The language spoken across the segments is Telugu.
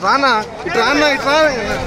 రానా ఇటు రానా ఇటు రా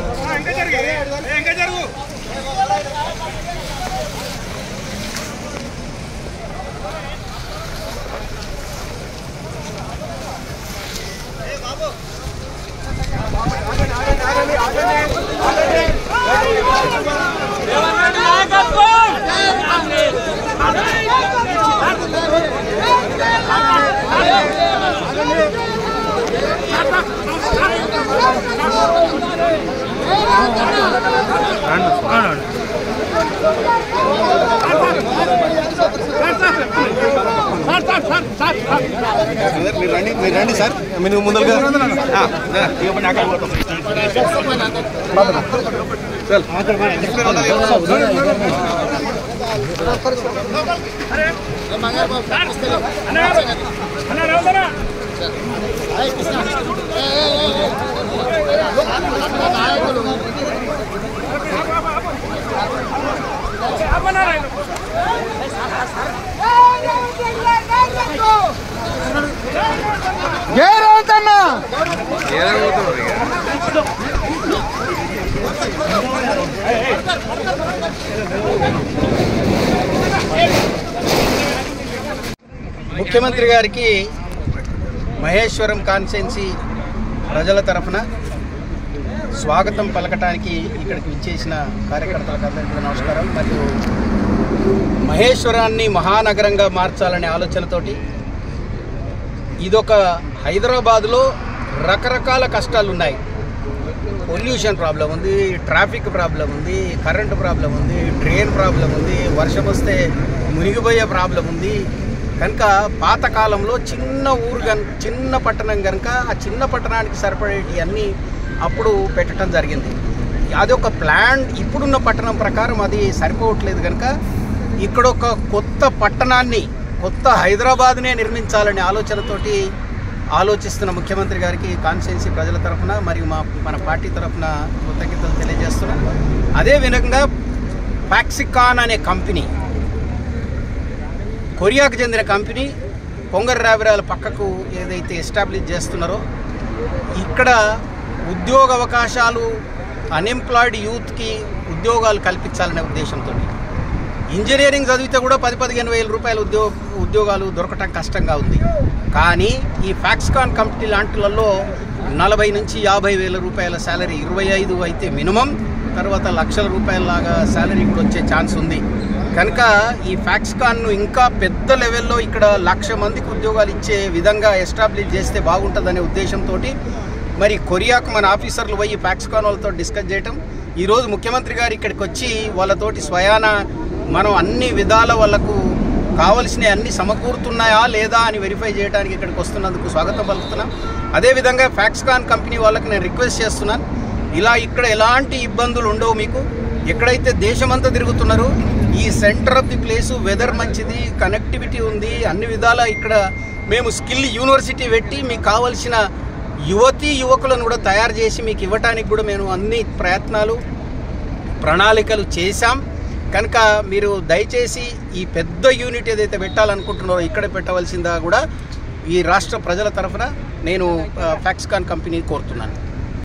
మీరు రండి మీరు రండి సార్ మీరు ముందరగా ఆ, రా. ఇవ్వండి, అక్కడ పోతాం. చల్. ఏడవుతున్నారు ఇక. ముఖ్యమంత్రి గారికి మహేశ్వరం కాన్స్టిట్యున్సీ ప్రజల తరఫున స్వాగతం పలకటానికి ఇక్కడికి విచ్చేసిన కార్యకర్తలకు అందరికీ కూడా నమస్కారం మరియు మహేశ్వరాన్ని మహానగరంగా మార్చాలనే ఆలోచనతోటి ఇదొక హైదరాబాద్లో రకరకాల కష్టాలు ఉన్నాయి పొల్యూషన్ ప్రాబ్లం ఉంది ట్రాఫిక్ ప్రాబ్లం ఉంది కరెంటు ప్రాబ్లం ఉంది ట్రైన్ ప్రాబ్లం ఉంది వర్షం వస్తే మునిగిపోయే ప్రాబ్లం ఉంది కనుక పాతకాలంలో చిన్న ఊరు గన్ చిన్న పట్టణం కనుక ఆ చిన్న పట్టణానికి సరిపడేటి అన్నీ అప్పుడు పెట్టడం జరిగింది అది ఒక ప్లాన్ ఇప్పుడున్న పట్టణం ప్రకారం అది సరిపోవట్లేదు కనుక ఇక్కడ ఒక కొత్త పట్టణాన్ని కొత్త హైదరాబాద్నే నిర్మించాలనే ఆలోచనతోటి ఆలోచిస్తున్న ముఖ్యమంత్రి గారికి కాన్స్టిట్యున్సీ ప్రజల తరఫున మరియు మా మన పార్టీ తరఫున కృతజ్ఞతలు తెలియజేస్తున్నాం అదే విధంగా ఫ్యాక్సికాన్ అనే కంపెనీ కొరియాకు చెందిన కంపెనీ పొంగర్ రావిరాల పక్కకు ఏదైతే ఎస్టాబ్లిష్ చేస్తున్నారో ఇక్కడ ఉద్యోగ అవకాశాలు అన్ఎంప్లాయిడ్ యూత్కి ఉద్యోగాలు కల్పించాలనే ఉద్దేశంతో ఇంజనీరింగ్ చదివితే కూడా పది పదిహేను వేల రూపాయల ఉద్యోగ ఉద్యోగాలు దొరకటం కష్టంగా ఉంది కానీ ఈ ఫ్యాక్స్కాన్ కంపెనీ లాంటిలలో నలభై నుంచి యాభై వేల రూపాయల శాలరీ ఇరవై ఐదు అయితే మినిమం తర్వాత లక్షల రూపాయల లాగా శాలరీ కూడా వచ్చే ఛాన్స్ ఉంది కనుక ఈ ఫ్యాక్స్కాన్ను ఇంకా పెద్ద లెవెల్లో ఇక్కడ లక్ష మందికి ఉద్యోగాలు ఇచ్చే విధంగా ఎస్టాబ్లిష్ చేస్తే బాగుంటుందనే ఉద్దేశంతో మరి కొరియాకు మన ఆఫీసర్లు పోయి ఫ్యాక్స్కాన్ వాళ్ళతో డిస్కస్ చేయటం ఈరోజు ముఖ్యమంత్రి గారు ఇక్కడికి వచ్చి వాళ్ళతోటి స్వయాన మనం అన్ని విధాల వాళ్ళకు కావలసిన అన్ని సమకూరుతున్నాయా లేదా అని వెరిఫై చేయడానికి ఇక్కడికి వస్తున్నందుకు స్వాగతం పలుకుతున్నాం అదేవిధంగా ఫ్యాక్స్కాన్ కంపెనీ వాళ్ళకి నేను రిక్వెస్ట్ చేస్తున్నాను ఇలా ఇక్కడ ఎలాంటి ఇబ్బందులు ఉండవు మీకు ఎక్కడైతే దేశమంతా తిరుగుతున్నారు ఈ centre of the place weather మంచిది కనెక్టివిటీ ఉంది అన్ని విధాల ఇక్కడ మేము స్కిల్ యూనివర్సిటీ పెట్టి మీకు కావలసిన యువతీ యువకులను కూడా తయారు చేసి మీకు ఇవ్వటానికి కూడా మేము అన్ని ప్రయత్నాలు ప్రణాళికలు చేశాం కనుక మీరు దయచేసి ఈ పెద్ద యూనిట్ ఏదైతే పెట్టాలనుకుంటున్నారో ఇక్కడ పెట్టవలసిందా కూడా ఈ రాష్ట్ర ప్రజల తరఫున నేను ఫ్యాక్స్కాన్ కంపెనీ కోరుతున్నాను